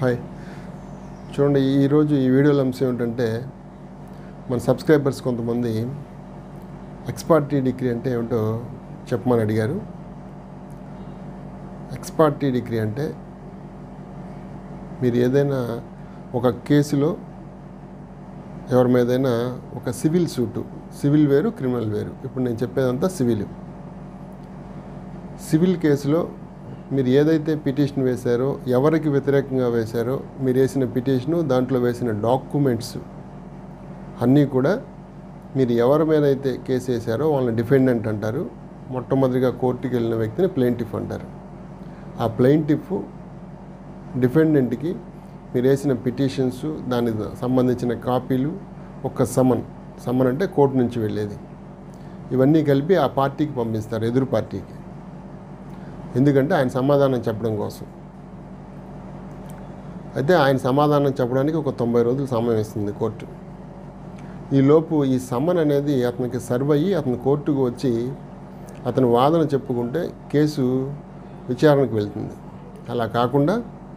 hi చూడండి ఈరోజు ఈ వీడియోలో అంశం ఏంటంటే మన సబ్స్క్రైబర్స్ కొంతమంది ఎక్స్పార్టీ డిగ్రీ అంటే ఏమిటో చెప్పమని అడిగారు ఎక్స్పార్టీ డిగ్రీ అంటే మీరు ఏదైనా ఒక కేసులో ఎవరి మీదైనా ఒక సివిల్ సూటు సివిల్ వేరు క్రిమినల్ వేరు ఇప్పుడు నేను చెప్పేదంతా సివిల్ సివిల్ కేసులో మీరు ఏదైతే పిటిషన్ వేశారో ఎవరికి వ్యతిరేకంగా వేశారో మీరు వేసిన పిటిషను దాంట్లో వేసిన డాక్యుమెంట్స్ అన్నీ కూడా మీరు ఎవరి మీద అయితే కేసు వేశారో వాళ్ళని డిఫెండెంట్ అంటారు మొట్టమొదటిగా కోర్టుకి వెళ్ళిన వ్యక్తిని ప్లెయింటిఫ్ అంటారు ఆ ప్లెయింటిఫ్ డిఫెండెంట్కి మీరు వేసిన పిటిషన్స్ దానికి సంబంధించిన కాపీలు ఒక సమన్ సమన్ అంటే కోర్టు నుంచి వెళ్ళేది ఇవన్నీ కలిపి ఆ పార్టీకి పంపిస్తారు ఎదురు పార్టీకి ఎందుకంటే ఆయన సమాధానం చెప్పడం కోసం అయితే ఆయన సమాధానం చెప్పడానికి ఒక తొంభై రోజులు సమయం ఇస్తుంది కోర్టు ఈలోపు ఈ సమ్మన్ అనేది అతనికి సర్వ్ అయ్యి అతను కోర్టుకు వచ్చి అతని వాదన చెప్పుకుంటే కేసు విచారణకు వెళ్తుంది అలా కాకుండా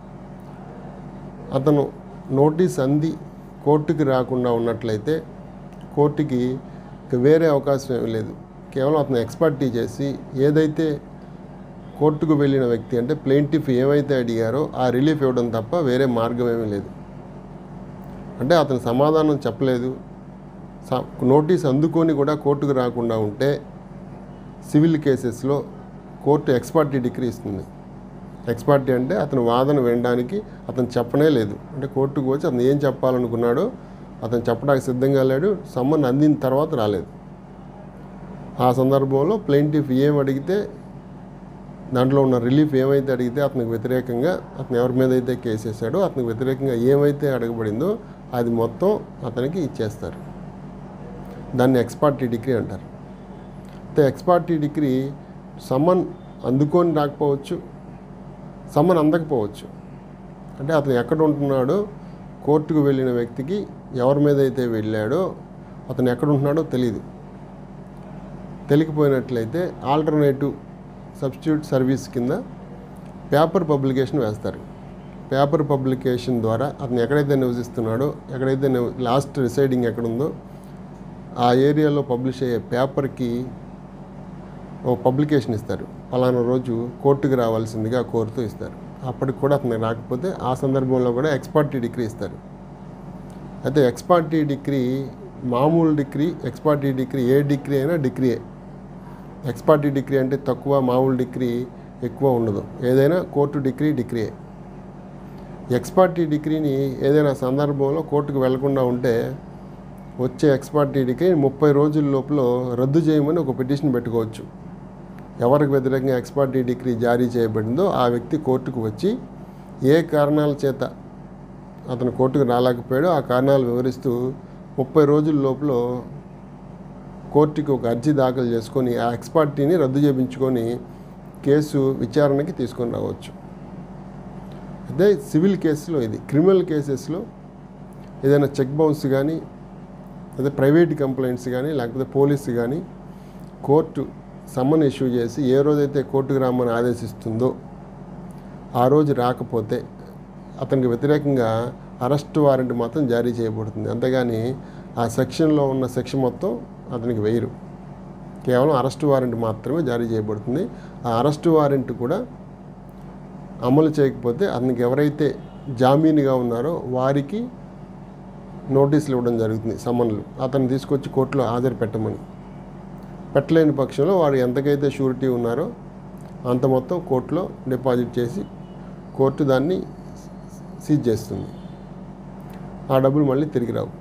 అతను నోటీస్ అంది కోర్టుకి రాకుండా ఉన్నట్లయితే కోర్టుకి ఇక వేరే అవకాశం ఏమీ లేదు కేవలం అతను ఎక్స్పర్టీ చేసి ఏదైతే కోర్టుకు వెళ్ళిన వ్యక్తి అంటే ప్లెయింటిఫ్ ఏమైతే అడిగారో ఆ రిలీఫ్ ఇవ్వడం తప్ప వేరే మార్గం ఏమీ లేదు అంటే అతను సమాధానం చెప్పలేదు స- నోటీస్ అందుకొని కూడా కోర్టుకు రాకుండా ఉంటే సివిల్ కేసెస్లో కోర్టు ఎక్స్పర్టీ డిగ్రీ ఇస్తుంది ఎక్స్పర్టీ అంటే అతను వాదన వినడానికి అతను చెప్పనే లేదు అంటే కోర్టుకు వచ్చి అతను ఏం చెప్పాలనుకున్నాడో అతను చెప్పడానికి సిద్ధంగా లేడు సమ్మన్ అందిన తర్వాత రాలేదు ఆ సందర్భంలో ప్లెయింటిఫ్ ఏం అడిగితే దాంట్లో ఉన్న రిలీఫ్ ఏమైతే అడిగితే అతనికి వ్యతిరేకంగా అతను ఎవరి మీద అయితే కేసు వేసాడో అతనికి వ్యతిరేకంగా ఏమైతే అడగబడిందో అది మొత్తం అతనికి ఇచ్చేస్తారు దాన్ని ఎక్స్పార్టీ డిగ్రీ అంటారు అయితే ఎక్స్పార్టీ డిగ్రీ సమ్మన్ అందుకొని రాకపోవచ్చు సమ్మన్ అందకపోవచ్చు అంటే అతను ఎక్కడ ఉంటున్నాడో కోర్టుకు వెళ్ళిన వ్యక్తికి ఎవరి మీద అయితే వెళ్ళాడో అతను ఎక్కడ ఉంటున్నాడో తెలియదు తెలియకపోయినట్లయితే ఆల్టర్నేటివ్ సబ్స్టిట్యూట్ సర్వీస్ కింద పేపర్ పబ్లికేషన్ వేస్తారు పేపర్ పబ్లికేషన్ ద్వారా అతను ఎక్కడైతే నివసిస్తున్నాడో ఎక్కడైతే నివ- లాస్ట్ రిసైడింగ్ ఎక్కడుందో ఆ ఏరియాలో పబ్లిష్ అయ్యే పేపర్కి ఒక పబ్లికేషన్ ఇస్తారు పలానా రోజు కోర్టుకు రావాల్సిందిగా కోరుతూ ఇస్తారు అప్పటికి కూడా అతనికి రాకపోతే ఆ సందర్భంలో కూడా ఎక్స్పర్టీ డిగ్రీ ఇస్తారు అయితే ఎక్స్పర్టీ డిగ్రీ మామూలు డిగ్రీ ఎక్స్పర్టీ డిగ్రీ ఏ డిగ్రీ అయినా డిగ్రీయే ఎక్స్పర్టీ డిగ్రీ అంటే తక్కువ మామూలు డిగ్రీ ఎక్కువ ఉండదు ఏదైనా కోర్టు డిగ్రీ డిగ్రీయే ఎక్స్పర్టీ డిగ్రీని ఏదైనా సందర్భంలో కోర్టుకు వెళ్లకుండా ఉంటే వచ్చే ఎక్స్పర్టీ డిగ్రీ ముప్పై రోజుల లోపల రద్దు చేయమని ఒక పిటిషన్ పెట్టుకోవచ్చు ఎవరికి వ్యతిరేకంగా ఎక్స్పర్టీ డిగ్రీ జారీ చేయబడిందో ఆ వ్యక్తి కోర్టుకు వచ్చి ఏ కారణాల చేత అతను కోర్టుకు రాలేకపోయాడో ఆ కారణాలు వివరిస్తూ ముప్పై రోజుల లోపల కోర్టుకి ఒక అర్జీ దాఖలు చేసుకొని ఆ ఎక్స్పర్టీని రద్దు చేయించుకొని కేసు విచారణకి తీసుకొని రావచ్చు అదే సివిల్ కేసులో ఇది క్రిమినల్ కేసెస్లో ఏదైనా చెక్ బౌన్స్ కానీ అదే ప్రైవేట్ కంప్లైంట్స్ కానీ లేకపోతే పోలీసు కానీ కోర్టు సమ్మన్ ఇష్యూ చేసి ఏ రోజైతే కోర్టుకు రామని ఆదేశిస్తుందో ఆ రోజు రాకపోతే అతనికి వ్యతిరేకంగా అరెస్ట్ వారెంట్ మాత్రం జారీ చేయబడుతుంది అంతేగాని ఆ సెక్షన్లో ఉన్న సెక్షన్ మొత్తం అతనికి వేయరు కేవలం అరెస్ట్ వారెంట్ మాత్రమే జారీ చేయబడుతుంది ఆ అరెస్ట్ వారెంట్ కూడా అమలు చేయకపోతే అతనికి ఎవరైతే జామీనుగా ఉన్నారో వారికి నోటీసులు ఇవ్వడం జరుగుతుంది సమన్లు అతను తీసుకొచ్చి కోర్టులో హాజరు పెట్టమని పెట్టలేని పక్షంలో వాడు ఎంతకైతే షూరిటీ ఉన్నారో అంత మొత్తం కోర్టులో డిపాజిట్ చేసి కోర్టు దాన్ని సీజ్ చేస్తుంది ఆ డబ్బులు మళ్ళీ తిరిగి రావు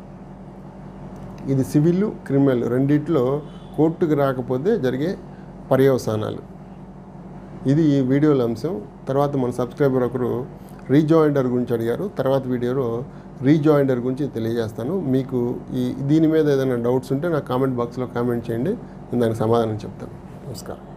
ఇది సివిల్ క్రిమినల్ రెండిట్లో కోర్టుకు రాకపోతే జరిగే పర్యవసానాలు ఇది ఈ వీడియోలో అంశం తర్వాత మన సబ్స్క్రైబర్ ఒకరు రీజాయిండర్ గురించి అడిగారు తర్వాత వీడియోలో రీజాయిండర్ గురించి తెలియజేస్తాను మీకు ఈ దీని మీద ఏదైనా డౌట్స్ ఉంటే నాకు కామెంట్ బాక్స్లో కామెంట్ చేయండి నేను దానికి సమాధానం చెప్తాను నమస్కారం